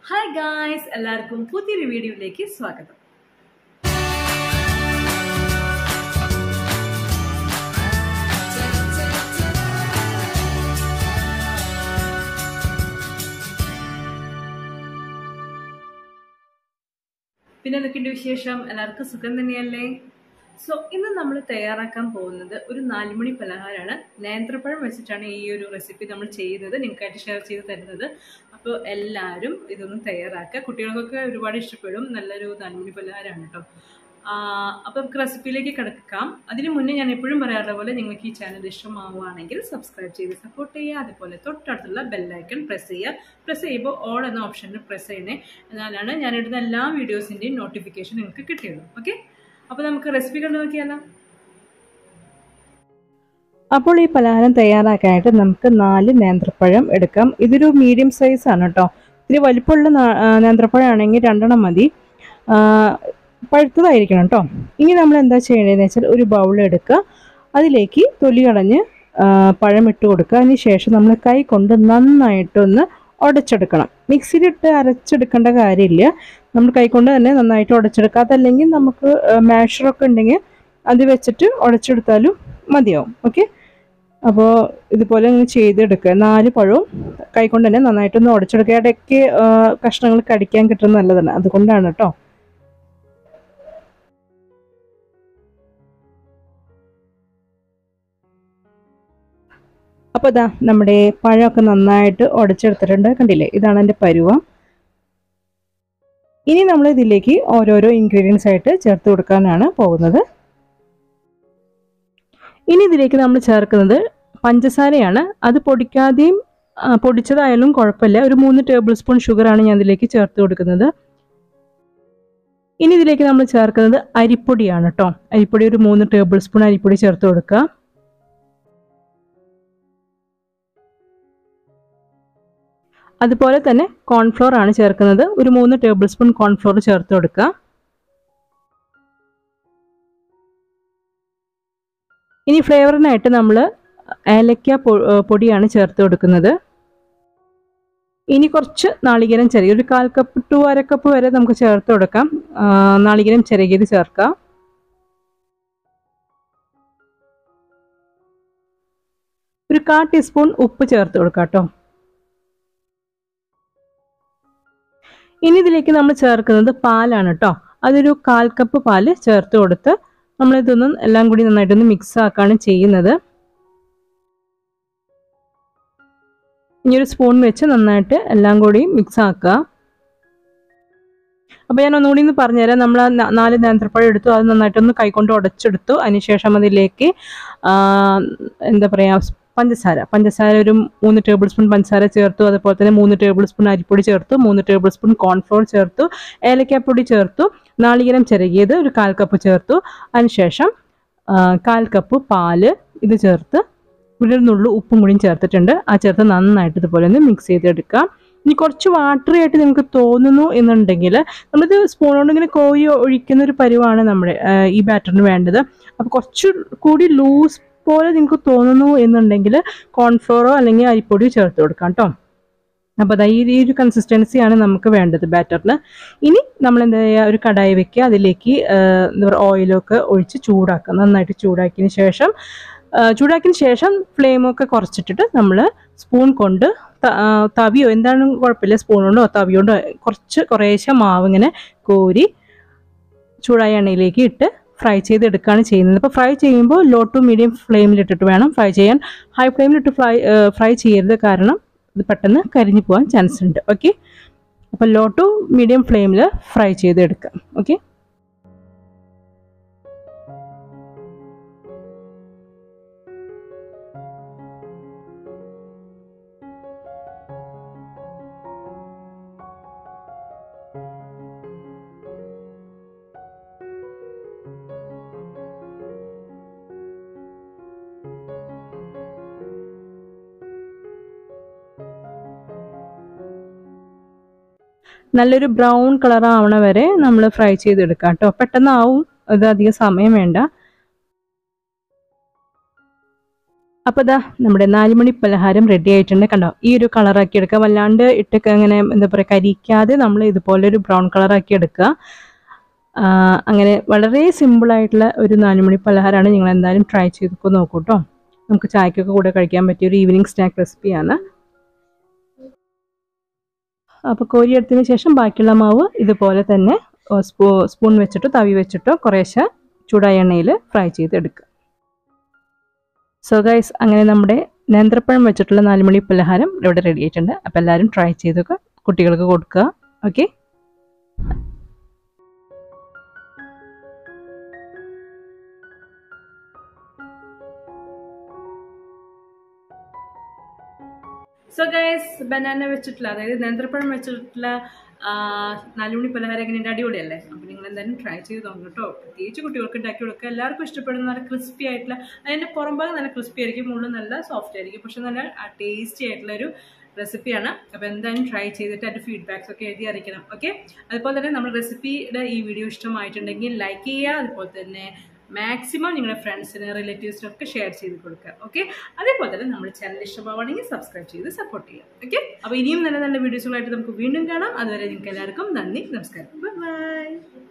hi guys എല്ലാവർക്കും പുതിയൊരു വീഡിയോയിലേക്ക് സ്വാഗതം പിന്നെ എന്തൊക്കെയുണ്ട് വിശേഷം എല്ലാവർക്കും സുഖം തന്നെയല്ലേ സോ ഇന്ന് നമ്മൾ തയ്യാറാക്കാൻ പോകുന്നത് ഒരു നാലുമണി പലഹാരമാണ് നേന്ത്രപ്പഴം വെച്ചിട്ടാണ് ഈ ഒരു റെസിപ്പി നമ്മൾ ചെയ്യുന്നത് നിങ്ങൾക്കായിട്ട് ഷെയർ ചെയ്ത് തരുന്നത് അപ്പോൾ എല്ലാവരും ഇതൊന്ന് തയ്യാറാക്കുക കുട്ടികൾക്കൊക്കെ ഒരുപാട് ഇഷ്ടപ്പെടും നല്ലൊരു നാലുമണി പലഹാരമാണ് കേട്ടോ അപ്പോൾ നമുക്ക് റെസിപ്പിയിലേക്ക് കിടക്കാം അതിന് മുന്നേ ഞാൻ എപ്പോഴും പറയാറുള്ള പോലെ നിങ്ങൾക്ക് ഈ ചാനൽ ഇഷ്ടമാവുകയാണെങ്കിൽ സബ്സ്ക്രൈബ് ചെയ്ത് സപ്പോർട്ട് ചെയ്യുക അതുപോലെ തൊട്ടടുത്തുള്ള ബെല്ലൈക്കൺ പ്രസ് ചെയ്യുക പ്രസ് ചെയ്യുമ്പോൾ ഓൾ എന്ന ഓപ്ഷനിൽ പ്രസ് ചെയ്യണേ എന്നാലാണ് ഞാനിടുന്ന എല്ലാ വീഡിയോസിൻ്റെയും നോട്ടിഫിക്കേഷൻ നിങ്ങൾക്ക് കിട്ടിയുള്ളൂ ഓക്കെ അപ്പോൾ നമുക്ക് റെസിപ്പി കണ്ടു നോക്കിയാലോ അപ്പോൾ ഈ പലഹാരം തയ്യാറാക്കാനായിട്ട് നമുക്ക് നാല് നേന്ത്രപ്പഴം എടുക്കാം ഇതൊരു മീഡിയം സൈസ് ആണ് കേട്ടോ ഇത്തിരി വലിപ്പമുള്ള നേന്ത്രപ്പഴമാണെങ്കിൽ രണ്ടെണ്ണം മതി പഴുത്തതായിരിക്കണം കേട്ടോ ഇനി നമ്മൾ എന്താ ചെയ്യേണ്ടതെന്ന് വെച്ചാൽ ഒരു ബൗൾ എടുക്കുക അതിലേക്ക് തൊലി കളഞ്ഞ് പഴം ഇട്ട് കൊടുക്കുക അതിന് ശേഷം നമ്മൾ കൈ കൊണ്ട് നന്നായിട്ടൊന്ന് ഉടച്ചെടുക്കണം മിക്സിയിലിട്ട് അരച്ചെടുക്കേണ്ട കാര്യമില്ല നമ്മൾ കൈകൊണ്ട് തന്നെ നന്നായിട്ട് ഉടച്ചെടുക്കുക അതല്ലെങ്കിൽ നമുക്ക് മാഷറൊക്കെ ഉണ്ടെങ്കിൽ അത് വെച്ചിട്ട് ഉടച്ചെടുത്താലും മതിയാവും ഓക്കെ അപ്പോൾ ഇതുപോലെ ഇങ്ങനെ ചെയ്തെടുക്കുക നാല് പഴവും കൈകൊണ്ട് തന്നെ നന്നായിട്ടൊന്ന് ഉടച്ചെടുക്കുക ഇടയ്ക്ക് കഷ്ണങ്ങൾ കടിക്കാൻ കിട്ടുന്നത് നല്ലതാണ് അതുകൊണ്ടാണ് കേട്ടോ അപ്പോൾ ഇതാ നമ്മുടെ പഴമൊക്കെ നന്നായിട്ട് ഉടച്ചെടുത്തിട്ടുണ്ട് കണ്ടില്ലേ ഇതാണ് എൻ്റെ പരുവം ഇനി നമ്മൾ ഇതിലേക്ക് ഓരോരോ ഇൻഗ്രീഡിയൻസ് ആയിട്ട് ചേർത്ത് കൊടുക്കാനാണ് പോകുന്നത് ഇനി ഇതിലേക്ക് നമ്മൾ ചേർക്കുന്നത് പഞ്ചസാരയാണ് അത് പൊടിക്കാതെയും പൊടിച്ചതായാലും കുഴപ്പമില്ല ഒരു മൂന്ന് ടേബിൾ സ്പൂൺ ഷുഗറാണ് ഞാൻ ഇതിലേക്ക് ചേർത്ത് കൊടുക്കുന്നത് ഇനി ഇതിലേക്ക് നമ്മൾ ചേർക്കുന്നത് അരിപ്പൊടിയാണ് കേട്ടോ അരിപ്പൊടി ഒരു മൂന്ന് ടേബിൾ സ്പൂൺ അരിപ്പൊടി ചേർത്ത് കൊടുക്കുക അതുപോലെ തന്നെ കോൺഫ്ലോർ ആണ് ചേർക്കുന്നത് ഒരു മൂന്ന് ടേബിൾ സ്പൂൺ കോൺഫ്ലോർ ചേർത്ത് കൊടുക്കുക ഇനി ഫ്ലേവറിനായിട്ട് നമ്മൾ ഏലക്ക പൊടിയാണ് ചേർത്ത് കൊടുക്കുന്നത് ഇനി കുറച്ച് നാളികേരം ചിരകി ഒരു കാൽ കപ്പ് ടു അര കപ്പ് വരെ നമുക്ക് ചേർത്ത് കൊടുക്കാം നാളികേരം ചിരകിയത് ചേർക്കാം ഒരു കാ ടീസ്പൂൺ ഉപ്പ് ചേർത്ത് കൊടുക്കാം കേട്ടോ ഇനി ഇതിലേക്ക് നമ്മൾ ചേർക്കുന്നത് പാലാണ് കേട്ടോ അതൊരു കാൽ കപ്പ് പാല് ചേർത്ത് കൊടുത്ത് നമ്മളിതൊന്നും എല്ലാം കൂടി നന്നായിട്ടൊന്ന് മിക്സ് ആക്കാണ് ചെയ്യുന്നത് ഇനി ഒരു സ്പൂൺ വെച്ച് നന്നായിട്ട് എല്ലാം കൂടി മിക്സ് ആക്കുക അപ്പോൾ ഞാൻ ഒന്നുകൂടി ഒന്ന് പറഞ്ഞുതരാം നമ്മൾ നാല് നേന്ത്രപ്പഴം എടുത്തു അത് നന്നായിട്ടൊന്ന് കൈകൊണ്ട് ഉടച്ചെടുത്തു അതിനുശേഷം അതിലേക്ക് എന്താ പറയുക പഞ്ചസാര പഞ്ചസാര ഒരു മൂന്ന് ടേബിൾ സ്പൂൺ പഞ്ചസാര ചേർത്തു അതുപോലെ തന്നെ മൂന്ന് ടേബിൾ സ്പൂൺ അരിപ്പൊടി ചേർത്തു മൂന്ന് ടേബിൾ സ്പൂൺ കോൺഫ്ലോർ ചേർത്തു ഏലക്കാപ്പൊടി ചേർത്തു നാളികേരം ചിരകിയത് ഒരു കാൽ കപ്പ് ചേർത്തു അതിനുശേഷം കാൽ കപ്പ് പാല് ഇത് ചേർത്ത് ഇവിടെ ഒരു നുള്ളു ഉപ്പും കൂടിയും ചേർത്തിട്ടുണ്ട് ആ ചേർത്ത് നന്നായിട്ട് ഇതുപോലെ ഒന്ന് മിക്സ് ചെയ്തെടുക്കാം ഇനി കുറച്ച് വാട്ടറി ആയിട്ട് നിങ്ങൾക്ക് തോന്നുന്നു എന്നുണ്ടെങ്കിൽ നമ്മളിത് സ്പൂൺ കൊണ്ട് ഇങ്ങനെ കോഴി ഒഴിക്കുന്ന ഒരു പരിവാണ് നമ്മുടെ ഈ ബാറ്ററിന് വേണ്ടത് അപ്പോൾ കുറച്ച് കൂടി ലൂസ് പോലെ നിങ്ങൾക്ക് തോന്നുന്നു എന്നുണ്ടെങ്കിൽ കോൺഫ്ലോറോ അല്ലെങ്കിൽ അരിപ്പൊടിയോ ചേർത്ത് കൊടുക്കാം കേട്ടോ അപ്പോൾ അതാ ഈ ഒരു കൺസിസ്റ്റൻസിയാണ് നമുക്ക് വേണ്ടത് ബാറ്ററിന് ഇനി നമ്മൾ എന്താ ചെയ്യുക ഒരു കടായി വെക്കുക അതിലേക്ക് എന്താ പറയുക ഓയിലൊക്കെ ഒഴിച്ച് ചൂടാക്കുക നന്നായിട്ട് ചൂടാക്കിയതിന് ശേഷം ചൂടാക്കിയതിന് ശേഷം ഫ്ലെയിമൊക്കെ കുറച്ചിട്ടിട്ട് നമ്മൾ സ്പൂൺ കൊണ്ട് തവിയോ എന്താണെങ്കിലും കുഴപ്പമില്ല സ്പൂൺ കൊണ്ടോ തവി കൊണ്ടോ കുറച്ച് കുറേശ്ശെ മാവ് ഇങ്ങനെ കോരി ചൂടായ എണ്ണയിലേക്ക് ഇട്ട് ഫ്രൈ ചെയ്തെടുക്കുകയാണ് ചെയ്യുന്നത് അപ്പോൾ ഫ്രൈ ചെയ്യുമ്പോൾ ലോ ടു മീഡിയം ഫ്ലെയിമിലിട്ടിട്ട് വേണം ഫ്രൈ ചെയ്യാൻ ഹൈ ഫ്ലെയിമിലിട്ട് ഫ്രൈ ഫ്രൈ ചെയ്യരുത് കാരണം ഇത് പെട്ടെന്ന് കരിഞ്ഞു പോകാൻ ചാൻസ് ഉണ്ട് ഓക്കെ അപ്പോൾ ലോ ടു മീഡിയം ഫ്ലെയിമിൽ ഫ്രൈ ചെയ്തെടുക്കാം ഓക്കെ നല്ലൊരു ബ്രൗൺ കളർ ആവണ വരെ നമ്മൾ ഫ്രൈ ചെയ്തെടുക്കാം കേട്ടോ പെട്ടെന്ന് ആവും ഇത് അധികം സമയം വേണ്ട അപ്പോൾ ഇതാ നമ്മുടെ നാലുമണി പലഹാരം റെഡി ആയിട്ടുണ്ട് കണ്ടോ ഈ ഒരു കളറാക്കി എടുക്കുക വല്ലാണ്ട് ഇട്ടൊക്കെ അങ്ങനെ എന്താ പറയുക കരിക്കാതെ നമ്മൾ ഇതുപോലെ ഒരു ബ്രൗൺ കളറാക്കി എടുക്കുക ആ, അങ്ങനെ വളരെ സിമ്പിളായിട്ടുള്ള ഒരു നാലുമണി പലഹാരമാണ് നിങ്ങൾ എന്തായാലും ട്രൈ ചെയ്തൊക്കെ നോക്കൂ കേട്ടോ നമുക്ക് ചായക്കൊക്കെ കൂടെ കഴിക്കാൻ പറ്റിയ ഒരു ഈവനിങ് സ്നാക്ക് റെസിപ്പിയാണ് അപ്പോൾ കോരി എടുത്തതിന് ശേഷം ബാക്കിയുള്ള മാവ് ഇതുപോലെ തന്നെ ഓ, സ്പൂ സ്പൂൺ വെച്ചിട്ടോ തവി വെച്ചിട്ടോ കുറേശ്ശെ ചൂടായ എണ്ണയിൽ ഫ്രൈ ചെയ്തെടുക്കുക സോ ഗൈസ് അങ്ങനെ നമ്മുടെ നേന്ത്രപ്പഴം വെച്ചിട്ടുള്ള നാലുമണി പലഹാരം ഇവിടെ റെഡി ആയിട്ടുണ്ട് അപ്പോൾ എല്ലാവരും ട്രൈ ചെയ്തൊക്കെ കുട്ടികൾക്ക് കൊടുക്കുക ഓക്കെ സോ ഗൈസ് ബനാന വെച്ചിട്ടുള്ള അതായത് നേന്ത്രപ്പഴം വെച്ചിട്ടുള്ള ആ, നാലുമണി പലഹാരം എങ്ങനെയുണ്ട് അടിപൊളിയല്ലേ അപ്പോൾ നിങ്ങൾ എന്തായാലും ട്രൈ ചെയ്ത് നോക്കണം കേട്ടോ പ്രത്യേകിച്ച് കുട്ടികൾക്ക് ഉണ്ടാക്കി കൊടുക്കുക എല്ലാവർക്കും ഇഷ്ടപ്പെടുന്ന നല്ല ക്രിസ്പി ആയിട്ടുള്ള അതിൻ്റെ പുറംഭാഗം നല്ല ക്രിസ്പി ആയിരിക്കും ഉള്ളിൽ നല്ല സോഫ്റ്റ് ആയിരിക്കും പക്ഷെ നല്ല ടേസ്റ്റി ആയിട്ടുള്ള ഒരു റെസിപ്പിയാണ് അപ്പോൾ എന്തായാലും ട്രൈ ചെയ്തിട്ട് അതിൻ്റെ ഫീഡ്ബാക്സ് ഒക്കെ എഴുതി അറിയിക്കണം ഓക്കെ അതുപോലെ തന്നെ നമ്മുടെ റെസിപ്പിയുടെ ഈ വീഡിയോ ഇഷ്ടമായിട്ടുണ്ടെങ്കിൽ ലൈക്ക് ചെയ്യുക അതുപോലെ തന്നെ മാക്സിമം നിങ്ങളുടെ ഫ്രണ്ട്സിന് റിലേറ്റീവ്സിനൊക്കെ ഷെയർ ചെയ്ത് കൊടുക്കുക ഓക്കെ അതേപോലെ തന്നെ നമ്മുടെ ചാനൽ ഇഷ്ടമാവുകയാണെങ്കിൽ സബ്സ്ക്രൈബ് ചെയ്ത് സപ്പോർട്ട് ചെയ്യാം ഓക്കെ അപ്പോൾ ഇനിയും നല്ല നല്ല വീഡിയോസുകളായിട്ട് നമുക്ക് വീണ്ടും കാണാം അതുവരെ നിങ്ങൾക്ക് എല്ലാവർക്കും നന്ദി നമസ്കാരം ബൈ